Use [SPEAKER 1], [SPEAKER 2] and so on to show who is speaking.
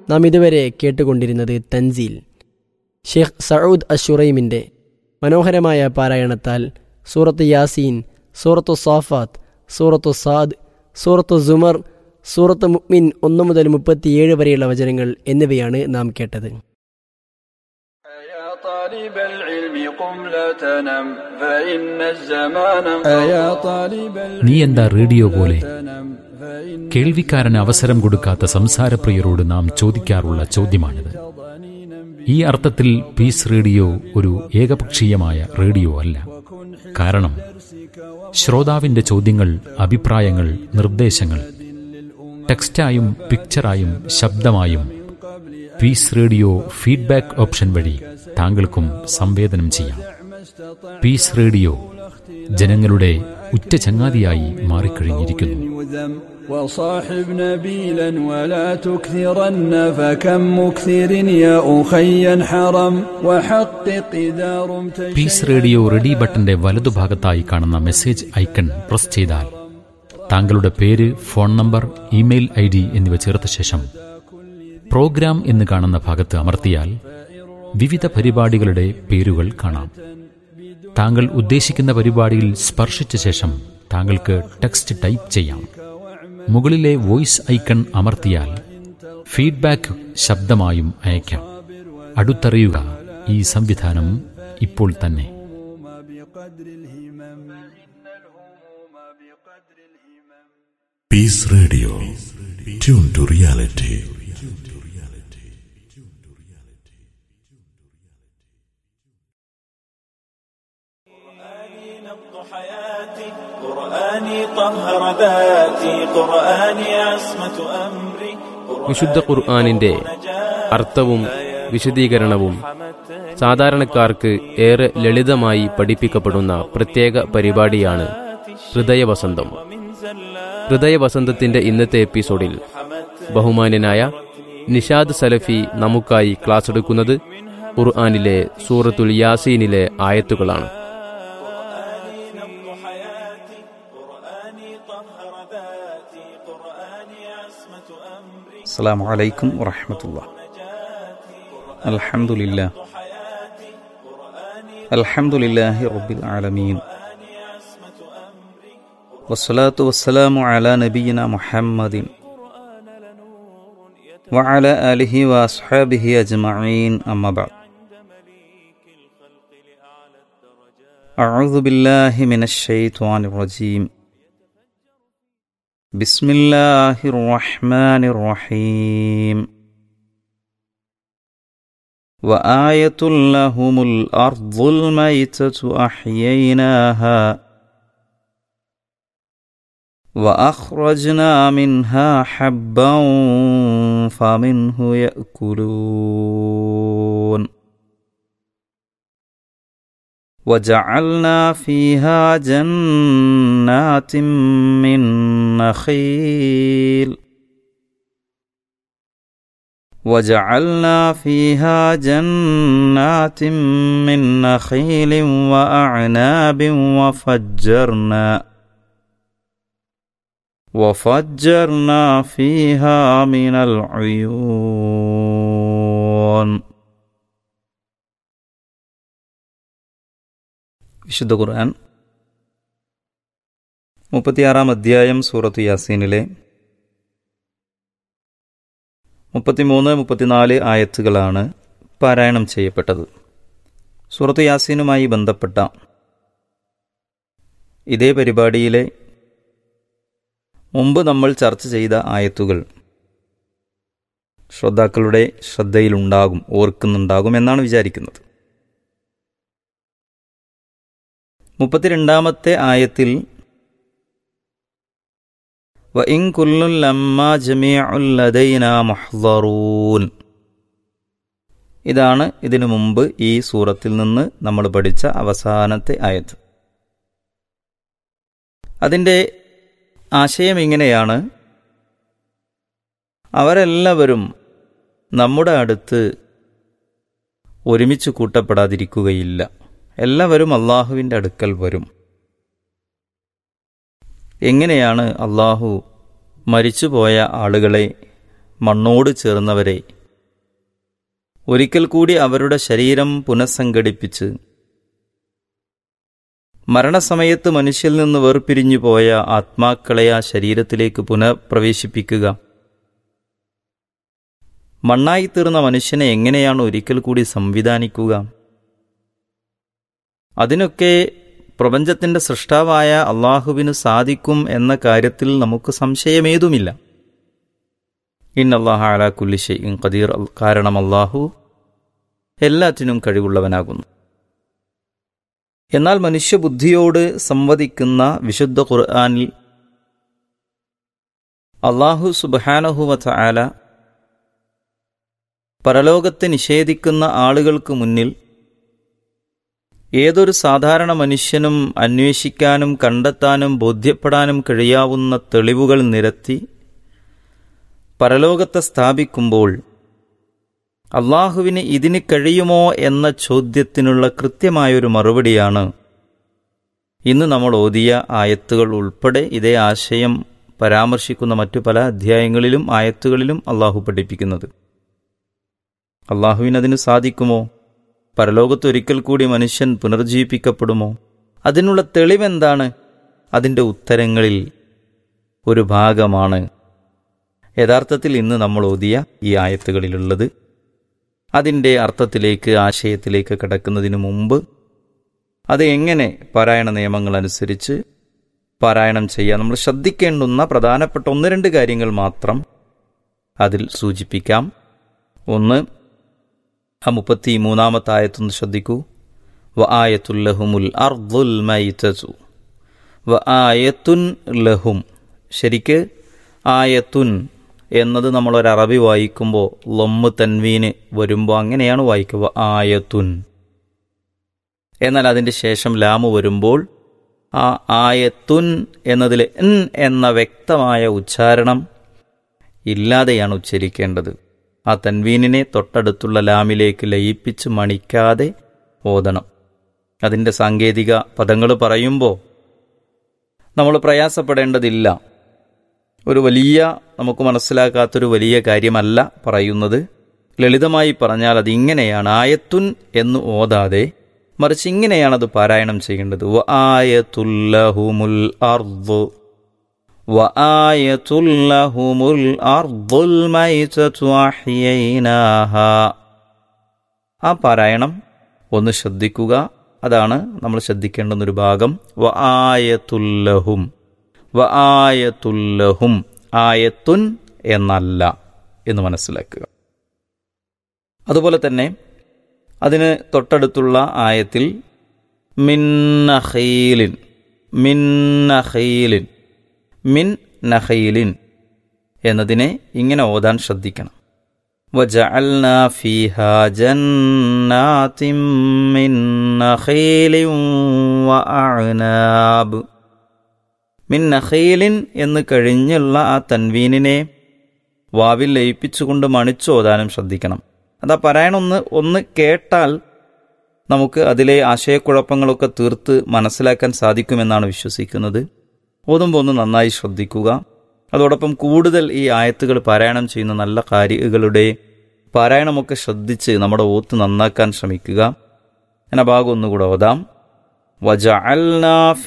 [SPEAKER 1] നാം ഇതുവരെ കേട്ടുകൊണ്ടിരുന്നത് തൻസീൽ ഷെയ്ഖ് സഊദ് അഷുറൈമിൻ്റെ മനോഹരമായ പാരായണത്താൽ സൂറത്ത് യാസീൻ സൂറത്തു സാഫാത്ത് സൂറത്തു സാദ് സൂറത്തു സുമർ സൂറത്ത് മുഅ്മിൻ ഒന്ന് മുതൽ മുപ്പത്തിയേഴ് വരെയുള്ള വചനങ്ങൾ എന്നിവയാണ് നാം കേട്ടത്
[SPEAKER 2] يا طالب العلم قم لا تنم فإن الزمان يا طالب
[SPEAKER 3] നീ എന്താ റേഡിയോ പോലെ
[SPEAKER 2] تنم فإن
[SPEAKER 3] കേൾവിക്കാരന് അവസരം കൊടുക്കാത്ത സംസാരപ്രിയരോട് നാം ചോദിക്കാറുള്ള ചോദ്യമാണിത് ഈ അർത്ഥത്തിൽ പീസ് റേഡിയോ ഒരു ഏകപക്ഷീയമായ റേഡിയോ അല്ല കാരണം ശ്രോതാവിന്റെ ചോദ്യങ്ങൾ അഭിപ്രായങ്ങൾ നിർദ്ദേശങ്ങൾ ടെക്സ്റ്റായും പിക്ചറായും ശബ്ദമായും പീസ് റേഡിയോ ഫീഡ്ബാക്ക് ഓപ്ഷൻ വഴി താങ്കൾക്കും സംവേദനം ചെയ്യാം പീസ് റേഡിയോ ജനങ്ങളുടെ ഉറ്റ ചങ്ങാതിയായി മാറിക്കഴിഞ്ഞിരിക്കുന്നു
[SPEAKER 2] يذم وصاحب نبيلا ولا تكثرن فكم مكثر يا أخي حرم وحقق إذا رمت
[SPEAKER 3] പീസ് റേഡിയോ റെഡി ബട്ടന്റെ വലതുഭാഗത്തായി കാണുന്ന മെസ്സേജ് ഐക്കൺ പ്രസ് ചെയ്താൽ താങ്കളുടെ പേര് phone number email I D എന്നിവ ചേർത്ത ശേഷം പ്രോഗ്രാം എന്ന് കാണുന്ന ഭാഗത്ത് അമർത്തിയാൽ വിവിധ പരിപാടികളുടെ പേരുകൾ കാണാം താങ്കൾ ഉദ്ദേശിക്കുന്ന പരിപാടിയിൽ സ്പർശിച്ച ശേഷം താങ്കൾക്ക് ടെക്സ്റ്റ് ടൈപ്പ് ചെയ്യാം മുകളിലെ വോയിസ് ഐക്കൺ അമർത്തിയാൽ ഫീഡ്ബാക്ക് ശബ്ദമായും അയക്കാം അടുത്തറിയുക ഈ സംവിധാനം ഇപ്പോൾ തന്നെ
[SPEAKER 2] بقدر الهمم فإن الهموم بقدر الهمم
[SPEAKER 4] Peace Radio. Tune to reality.
[SPEAKER 5] حياتي قرآني طهر ذاتي قرآني عصمة أمري
[SPEAKER 6] വിശുദ്ധ ഖുർആാനിന്റെ അർത്ഥവും വിശദീകരണവും സാധാരണക്കാർക്ക് ഏറെ ലളിതമായി പഠിപ്പിക്കപ്പെടുന്ന പ്രത്യേക പരിപാടിയാണ് ഹൃദയവസന്തം ഹൃദയവസന്തത്തിന്റെ ഇന്നത്തെ എപ്പിസോഡിൽ ബഹുമാന്യനായ നിഷാദ് സലഫി നമുക്കായി ക്ലാസ് എടുക്കുന്നത് ഖുർആാനിലെ സൂറത്തുൽ യാസീനിലെ ആയത്തുകളാണ്
[SPEAKER 5] حياتي قرآني طهر ذاتي قرآني عصمة أمري
[SPEAKER 7] السلام عليكم ورحمة الله الحمد لله الحمد لله رب العالمين والصلاة والسلام على نبينا محمد وعلى آله وأصحابه أجمعين أما بعد أعوذ بالله من الشيطان الرجيم بسم الله الرحمن الرحيم وآية لهم الأرض الميتة أحييناها وأخرجنا منها حبا فمنه يأكلون وجعلنا فيها جنات من نخيل وجعلنا فيها جنات من نخيل وأعناب وفجرنا وفجرنا فيها من العيون വിശുദ്ധ ഖുർആൻ മുപ്പത്തിയാറാം അധ്യായം സൂറത്ത് യാസീനിലെ മുപ്പത്തിമൂന്ന് മുപ്പത്തിനാല് ആയത്തുകളാണ് പാരായണം ചെയ്യപ്പെട്ടത് സൂറത്ത് യാസീനുമായി ബന്ധപ്പെട്ട ഇതേ പരിപാടിയിലെ മുമ്പ് നമ്മൾ ചർച്ച ചെയ്ത ആയത്തുകൾ ശ്രോതാക്കളുടെ ശ്രദ്ധയിലുണ്ടാകും ഓർക്കുന്നുണ്ടാകും എന്നാണ് വിചാരിക്കുന്നത് മുപ്പത്തിരണ്ടാമത്തെ ആയത്തിൽ وإن كل لما جميع لدينا محضرون ഇതാണ് ഇതിനു മുമ്പ് ഈ സൂറത്തിൽ നിന്ന് നമ്മൾ പഠിച്ച അവസാനത്തെ ആയത്ത് അതിൻ്റെ ആശയം ഇങ്ങനെയാണ് അവരെല്ലാവരും നമ്മുടെ അടുത്ത് ഒരുമിച്ച് കൂട്ടപ്പെടാതിരിക്കുകയില്ല എല്ലാവരും അള്ളാഹുവിൻ്റെ അടുക്കൽ വരും എങ്ങനെയാണ് അള്ളാഹു മരിച്ചുപോയ ആളുകളെ മണ്ണോട് ചേർന്നവരെ ഒരിക്കൽ കൂടി അവരുടെ ശരീരം പുനഃസംഘടിപ്പിച്ച് മരണസമയത്ത് മനുഷ്യൽ നിന്ന് വേർപിരിഞ്ഞു പോയ ആത്മാക്കളെ ആ ശരീരത്തിലേക്ക് പുനഃപ്രവേശിപ്പിക്കുക മണ്ണായിത്തീർന്ന മനുഷ്യനെ എങ്ങനെയാണ് ഒരിക്കൽ കൂടി സംവിധാനിക്കുക അതിനൊക്കെ പ്രപഞ്ചത്തിന്റെ സൃഷ്ടാവായ അള്ളാഹുവിന് സാധിക്കും എന്ന കാര്യത്തിൽ നമുക്ക് സംശയമേതുമില്ല ഇൻ അള്ളാഹു അല കുല്ലി ഷെയ്ൻ ഖദീർ കാരണം അള്ളാഹു എല്ലാറ്റിനും കഴിവുള്ളവനാകുന്നു എന്നാൽ മനുഷ്യബുദ്ധിയോട് സംവദിക്കുന്ന വിശുദ്ധ ഖുർആാനിൽ അള്ളാഹു സുബാനഹുവ ആല പരലോകത്തെ നിഷേധിക്കുന്ന ആളുകൾക്ക് മുന്നിൽ ഏതൊരു സാധാരണ മനുഷ്യനും അന്വേഷിക്കാനും കണ്ടെത്താനും ബോധ്യപ്പെടാനും കഴിയാവുന്ന തെളിവുകൾ നിരത്തി പരലോകത്തെ സ്ഥാപിക്കുമ്പോൾ അള്ളാഹുവിന് ഇതിന് കഴിയുമോ എന്ന ചോദ്യത്തിനുള്ള കൃത്യമായൊരു മറുപടിയാണ് ഇന്ന് നമ്മൾ ഓതിയ ആയത്തുകൾ ഉൾപ്പെടെ ഇതേ ആശയം പരാമർശിക്കുന്ന മറ്റു പല അധ്യായങ്ങളിലും ആയത്തുകളിലും അള്ളാഹു പഠിപ്പിക്കുന്നത് അള്ളാഹുവിനതിന് സാധിക്കുമോ പരലോകത്തൊരിക്കൽ കൂടി മനുഷ്യൻ പുനർജീവിപ്പിക്കപ്പെടുമോ അതിനുള്ള തെളിവെന്താണ് അതിൻ്റെ ഉത്തരങ്ങളിൽ ഒരു ഭാഗമാണ് യഥാർത്ഥത്തിൽ ഇന്ന് നമ്മൾ ഓതിയ ഈ ആയത്തുകളിലുള്ളത് അതിൻ്റെ അർത്ഥത്തിലേക്ക് ആശയത്തിലേക്ക് കടക്കുന്നതിന് മുമ്പ് അത് എങ്ങനെ പാരായണ നിയമങ്ങൾ അനുസരിച്ച് പാരായണം ചെയ്യാൻ നമ്മൾ ശ്രദ്ധിക്കേണ്ടുന്ന പ്രധാനപ്പെട്ട ഒന്ന് രണ്ട് കാര്യങ്ങൾ മാത്രം അതിൽ സൂചിപ്പിക്കാം ഒന്ന് ആ മുപ്പത്തി മൂന്നാമത്തെ ആയത്തൊന്ന് ശ്രദ്ധിക്കൂ വ ആയത്തുല്ലഹുമുൽ അർദുൽ മൈതസു വ ആയത്തുൻ ലഹും ശരിക്ക് ആയത്തുൻ എന്നത് നമ്മൾ ഒരു അറബി വായിക്കുമ്പോൾ ലൊമ്മ് തൻവീന് വരുമ്പോൾ അങ്ങനെയാണ് വായിക്കുക ആയത്തുൻ എന്നാൽ അതിൻ്റെ ശേഷം ലാമ് വരുമ്പോൾ ആ ആയത്തുൻ എന്നതിൽ എൻ എന്ന വ്യക്തമായ ഉച്ചാരണം ഇല്ലാതെയാണ് ഉച്ചരിക്കേണ്ടത് ആ തൻവീനിനെ തൊട്ടടുത്തുള്ള ലാമിലേക്ക് ലയിപ്പിച്ച് മണിക്കാതെ ഓതണം അതിൻ്റെ സാങ്കേതിക പദങ്ങൾ പറയുമ്പോൾ നമ്മൾ പ്രയാസപ്പെടേണ്ടതില്ല ഒരു വലിയ നമുക്ക് മനസ്സിലാക്കാത്തൊരു വലിയ കാര്യമല്ല പറയുന്നത് ലളിതമായി പറഞ്ഞാൽ അത് ഇങ്ങനെയാണ് ആയത്തുൻ എന്ന് ഓതാതെ മറിച്ച് ഇങ്ങനെയാണ് അത് പാരായണം ചെയ്യേണ്ടത് വ ആയത്തുല്ലഹുമുൽ അർദ് വ ആയത്തുല്ലഹുമുൽ അർദുൽ മൈതതു അഹ്യൈനാഹ ആ പാരായണം ഒന്ന് ശ്രദ്ധിക്കുക അതാണ് നമ്മൾ ശ്രദ്ധിക്കേണ്ടുന്നൊരു ഭാഗം വ ആയത്തുല്ലഹും വ ആയത്തുല്ലഹും ആയത്തുൻ എന്നല്ല എന്ന് മനസ്സിലാക്കുക അതുപോലെ തന്നെ അതിന് തൊട്ടടുത്തുള്ള ആയത്തിൽ മിന്നഹീലിൻ മിന്നഹീലിൻ മിൻ നഹീലിൻ എന്നതിനെ ഇങ്ങനെ ഓതാൻ ശ്രദ്ധിക്കണം وجعلنا فيها جنات من نخيل وأعناب മിൻ നഖീലിൻ എന്ന് കഴിഞ്ഞുള്ള ആ തൻവീനിനെ വാവിൽ ലയിപ്പിച്ചുകൊണ്ട് മണിച്ചോതാനും ശ്രദ്ധിക്കണം അതാ പറയാനൊന്ന് ഒന്ന് കേട്ടാൽ നമുക്ക് അതിലെ ആശയക്കുഴപ്പങ്ങളൊക്കെ തീർത്ത് മനസ്സിലാക്കാൻ സാധിക്കുമെന്നാണ് വിശ്വസിക്കുന്നത് ഓതുമ്പോൾ ഒന്ന് നന്നായി ശ്രദ്ധിക്കുക അതോടൊപ്പം കൂടുതൽ ഈ ആയത്തുകൾ പാരായണം ചെയ്യുന്ന നല്ല കാര്യങ്ങളുടെ പാരായണമൊക്കെ ശ്രദ്ധിച്ച് നമ്മുടെ ഓത്ത് നന്നാക്കാൻ ശ്രമിക്കുക ഞാൻ ആ ഭാഗം ഒന്നുകൂടെ ഓതാം വജ